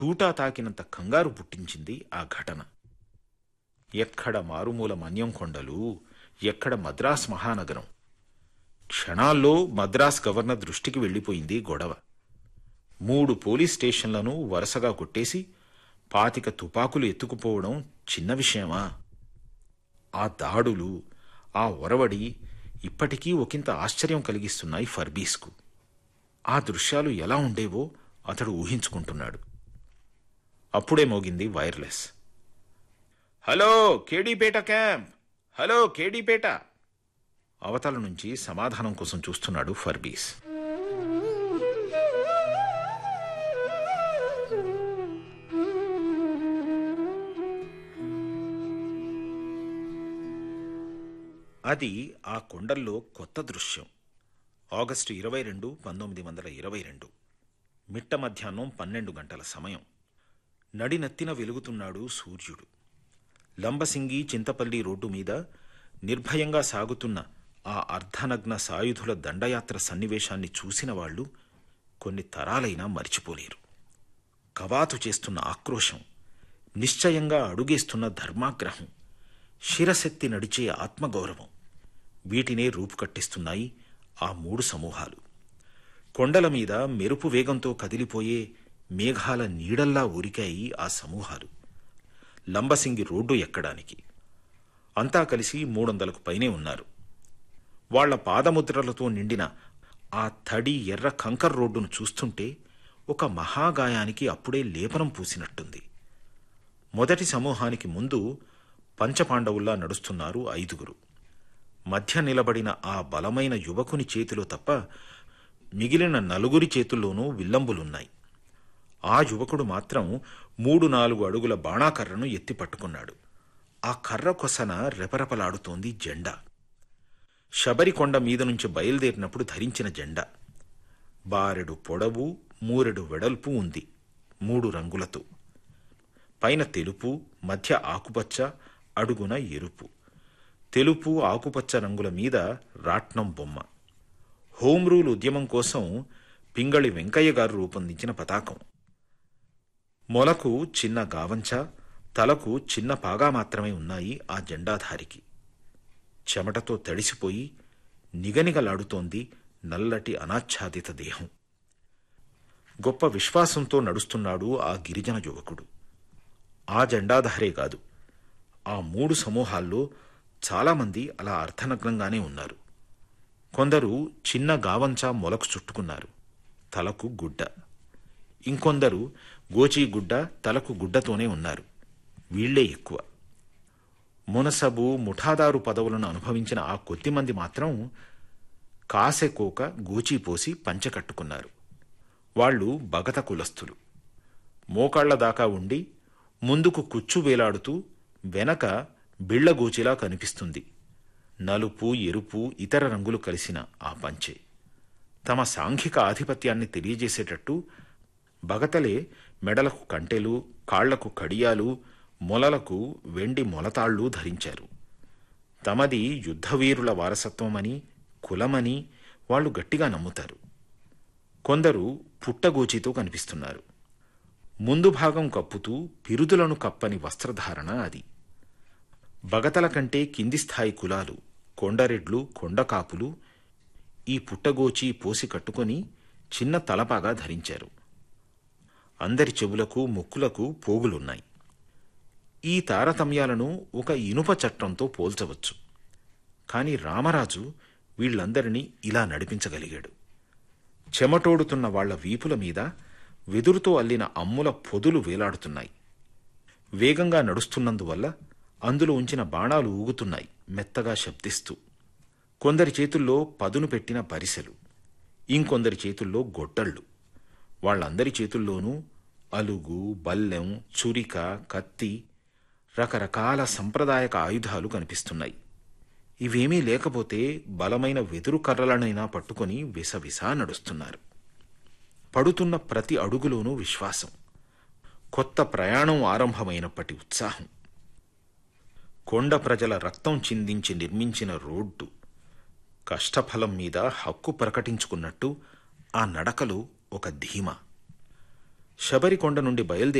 తూటా తాకినంత కంగారు పుట్టించింది ఆ ఘటన ఎక్కడ మారుమూల మన్యం కొండలు ఎక్కడ మద్రాస్ మహానగరం క్షణాల్లో మద్రాస్ గవర్నర్ దృష్టికి వెళ్ళిపోయింది గొడవ మూడు పోలీస్ స్టేషన్లను వరుసగా కొట్టేసి పాతిక తుపాకులు ఎత్తుకుపోవడం చిన్న విషయమా ఆ దాడులు ఆ ఒరవడి ఇప్పటికీ ఒకంత ఆశ్చర్యం కలిగిస్తున్నాయి ఫర్బీస్కు ఆ దృశ్యాలు ఎలా ఉండేవో అతడు ఊహించుకుంటున్నాడు అప్పుడే మోగింది wireless hello Kedipeta camp hello Kedipeta అవతల నుంచి సమాధానం కోసం చూస్తున్నాడు ఫర్బీస్ అది ఆ కొండల్లో కొత్త దృశ్యం ఆగస్టు ఇరవై రెండు పంతొమ్మిది వందల ఇరవై రెండు మిట్ట మధ్యాహ్నం పన్నెండు గంటల సమయం నడినత్తిన వెలుగుతున్నాడు సూర్యుడు లంబసింగి చింతపల్లి రోడ్డు మీద నిర్భయంగా సాగుతున్న ఆ అర్ధనగ్న సాయుధుల దండయాత్ర సన్నివేశాన్ని చూసిన వాళ్ళు కొన్ని తరాలైనా మరిచిపోలేరు కవాతు చేస్తున్న ఆక్రోశం నిశ్చయంగా అడుగేస్తున్న ధర్మాగ్రహం శిరశక్తి నడిచే ఆత్మగౌరవం వీటినే రూపుకట్టిస్తున్నాయి ఆ మూడు సమూహాలు కొండల మీద మెరుపు వేగంతో కదిలిపోయే మేఘాల నీడల్లా ఊరికాయి ఆ సమూహాలు లంబసింగి రోడ్డు ఎక్కడానికి అంతా కలిసి మూడొందలకు పైనే ఉన్నారు వాళ్ల పాదముద్రలతో నిండిన ఆ తడి ఎర్ర కంకర్ రోడ్డును చూస్తుంటే ఒక మహాగాయానికి అప్పుడే లేపనం పూసినట్టుంది మొదటి సమూహానికి ముందు పంచపాండవుల్లా నడుస్తున్నారు ఐదుగురు మధ్య నిలబడిన ఆ బలమైన యువకుని చేతిలో తప్ప మిగిలిన నలుగురి చేతుల్లోనూ విల్లంబులున్నాయి ఆ యువకుడు మాత్రం మూడు నాలుగు అడుగుల బాణాకర్రను ఎత్తి పట్టుకున్నాడు ఆ కర్ర కొసన రెపరెపలాడుతోంది జెండా శబరికొండ మీద నుంచి బయలుదేరినప్పుడు ధరించిన జెండా బారెడు పొడవు మూరెడు వెడల్పు ఉంది మూడు రంగులతో పైన తెలుపు మధ్య ఆకుపచ్చ అడుగున ఎరుపు తెలుపు ఆకుపచ్చ రంగుల మీద రాట్నం బొమ్మ హోం రూల్ ఉద్యమం కోసం పింగళి వెంకయ్య గారు రూపొందించిన పతాకం మొలకు చిన్న గావంచ తలకు చిన్న పాగా మాత్రమే ఉన్నాయి ఆ జెండాధారికి చెమటతో తడిసిపోయి నిగనిగలాడుతోంది నల్లటి అనాచ్ఛాదిత దేహం గొప్ప విశ్వాసంతో నడుస్తున్నాడు ఆ గిరిజన యువకుడు ఆ జెండాధారే కాదు ఆ మూడు సమూహాల్లో చాలామంది అలా అర్థనగ్నంగానే ఉన్నారు కొందరు చిన్న గావంచా మొలకు చుట్టుకున్నారు తలకు గుడ్డ ఇంకొందరు గోచీ గుడ్డ తలకు గుడ్డతోనే ఉన్నారు వీళ్లే ఎక్కువ మునసబు ముఠాదారు పదవులను అనుభవించిన ఆ కొద్దిమంది మాత్రం కాసెకోక గోచీ పోసి పంచె కట్టుకున్నారు వాళ్ళు బగత కులస్థులు మోకాళ్ల దాకా ఉండి ముందుకు కుచ్చు వేలాడుతూ వెనక బిళ్లగోచిలా కనిపిస్తుంది నలుపు ఎరుపు ఇతర రంగులు కలిసిన ఆ పంచె తమ సాంఘిక ఆధిపత్యాన్ని తెలియజేసేటట్టు బగతలే మెడలకు కంటెలు కాళ్లకు కడియాలు మొలలకు వెండి మొలతాళ్లు ధరించారు తమది యుద్ధవీరుల వారసత్వమని కులమని వాళ్ళు గట్టిగా నమ్ముతారు కొందరు పుట్టగోచితో కనిపిస్తున్నారు ముందు భాగం కప్పుతూ పిరుదులను కప్పని వస్త్రధారణ అది బగతల కంటే కింది స్థాయి కులాలు కొండరెడ్లు కొండకాపులు ఈ పుట్టగోచి పోసి కట్టుకొని చిన్న తలపాగా ధరించారు అందరి చెవులకు ముక్కులకు పోగులున్నాయి ఈ తారతమ్యాలను ఒక ఇనుప చట్టంతో పోల్చవచ్చు కాని రామరాజు వీళ్లందరినీ ఇలా నడిపించగలిగాడు చెమటోడుతున్న వాళ్ల వీపుల మీద వెదురుతో అల్లిన అమ్ముల పొదులు వేలాడుతున్నాయి వేగంగా నడుస్తున్నందువల్ల అందులో ఉంచిన బాణాలు ఊగుతున్నాయి మెత్తగా శబ్దిస్తూ కొందరి చేతుల్లో పదును పెట్టిన పరిసెలు ఇంకొందరి చేతుల్లో గొడ్డళ్ళు వాళ్ళందరి చేతుల్లోనూ అలుగు బల్లెం చురిక కత్తి రకరకాల సంప్రదాయక ఆయుధాలు కనిపిస్తున్నాయి ఇవేమీ లేకపోతే బలమైన వెదురు కర్రలనైనా పట్టుకొని విసవిసా నడుస్తున్నారు పడుతున్న ప్రతి అడుగులోనూ విశ్వాసం కొత్త ప్రయాణం ఆరంభమైనప్పటి ఉత్సాహం కొండ ప్రజల రక్తం చిందించి నిర్మించిన రోడ్డు కష్టఫలం మీద హక్కు ప్రకటించుకున్నట్టు ఆ నడకలో ఒక ధీమా శబరికొండ నుండి బయలుదేరి